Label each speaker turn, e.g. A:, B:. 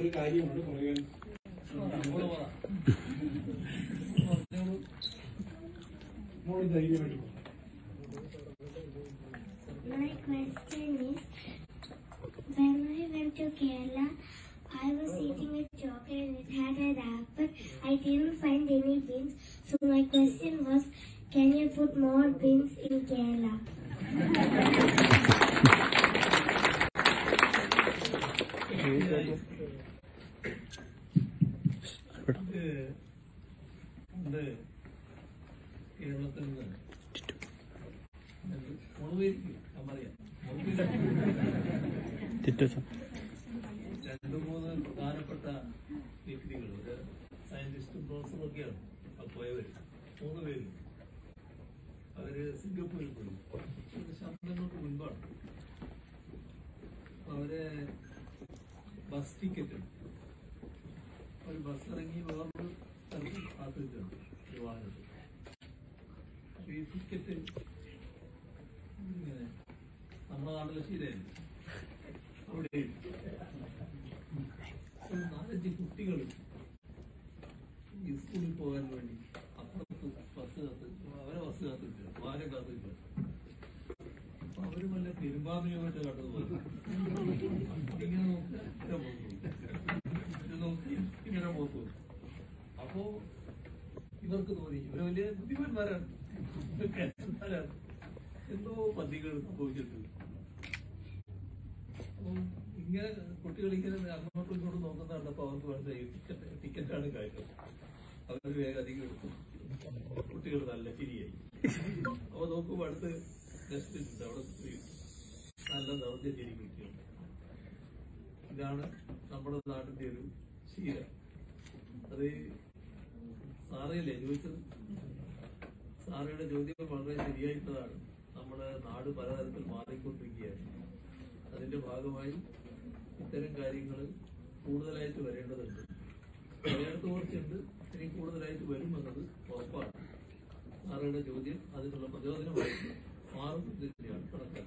A: ഒരു കാര്യമാണ് പറയാൻ മോള് ധൈര്യമായിട്ട് പറ.
B: My question is, when I went to Kerala, I was eating a chocolate and it had an apple. I didn't find any beans. So my question was, can you put more beans in Kerala?
C: ഇത് പണ്ട് കേരളത്തിൽ നിന്ന് മുഴുവരിക്കും ഞാൻ പറയാം രണ്ടു മൂന്ന് പ്രധാനപ്പെട്ട വ്യക്തികൾ ഒരു സയന്റിസ്റ്റും പ്രൊഫസറും ഒക്കെയാണ് ആ പോയവര് മൂന്ന് പേര് അവര് സിംഗപ്പൂരിൽ പോയി ഒരു ശബ്ദങ്ങൾക്ക് മുൻപാണ് അപ്പൊ അവര് ബസ് ടിക്കറ്റ് ഒരു ബസ് ഇറങ്ങി വേറൊരു സ്ഥലത്ത് കാത്തിരിക്കണം ഒരു വാഹനത്തിൽ അപ്പൊ ഈ ടിക്കറ്റ് ഇങ്ങനെ നമ്മുടെ നാട്ടിലെ ശീലമല്ലേ അവിടെ ഒരു നാലഞ്ച് കുട്ടികൾ ഈ സ്കൂളിൽ പോകാൻ വേണ്ടി അപ്പുറത്ത് ബസ് കാത്ത് അവരെ ബസ് കാത്തിരിക്കുക വാഹനം കാത്തിരിക്കുക അപ്പൊ അവര് വല്ല പെരുമ്പാമ്പിനുമായിട്ട് കണ്ടത് പോലെ ഇങ്ങനെ നോക്കി ഇങ്ങനെ പോകും ഇത് നോക്കി ഇങ്ങനെ പോകും അപ്പോ ഇവർക്ക് തോന്നി ഇവര് വലിയ ബുദ്ധിമാന്മാരാണ് ഇവർക്ക് എന്താണ് എന്തോ പന്തികൾ സംഭവിച്ചിട്ടുണ്ട് അപ്പൊ ഇങ്ങനെ കുട്ടികൾ ഇങ്ങനെ അങ്ങോട്ടും ഇങ്ങോട്ടും നോക്കുന്ന കണ്ടപ്പോ അവർക്ക് വേണ്ട ടിക്കറ്റ് ടിക്കറ്റാണ് കാര്യം അവർ വേഗം അധികം എടുത്തു കുട്ടികൾ നല്ല ചിരിയായി അപ്പൊ നോക്കുമ്പോ അടുത്ത് ഡസ്റ്റ്ബിൻ ഉണ്ട് അവിടെ പോയി നല്ല നിറഞ്ഞ ചിരി കിട്ടിയുണ്ട് ഇതാണ് നമ്മുടെ നാടിന്റെ ഒരു ശീലം അത് സാറയല്ലേ ചോദിച്ചത് സാറയുടെ ചോദ്യം വളരെ ശരിയായിട്ടുള്ളതാണ് നമ്മുടെ നാട് പലതരത്തിൽ മാറിക്കൊണ്ടിരിക്കുകയാണ് അതിന്റെ ഭാഗമായി ഇത്തരം കാര്യങ്ങൾ കൂടുതലായിട്ട് വരേണ്ടതുണ്ട് പലയിടത്ത് കുറച്ചുണ്ട് ഇനി കൂടുതലായിട്ട് വരുമെന്നത് ഉറപ്പാണ് സാറയുടെ ചോദ്യം അതിനുള്ള പ്രചോദനമായിട്ട് മാറും എന്ന് തന്നെയാണ് കണക്കാക്കുന്നത്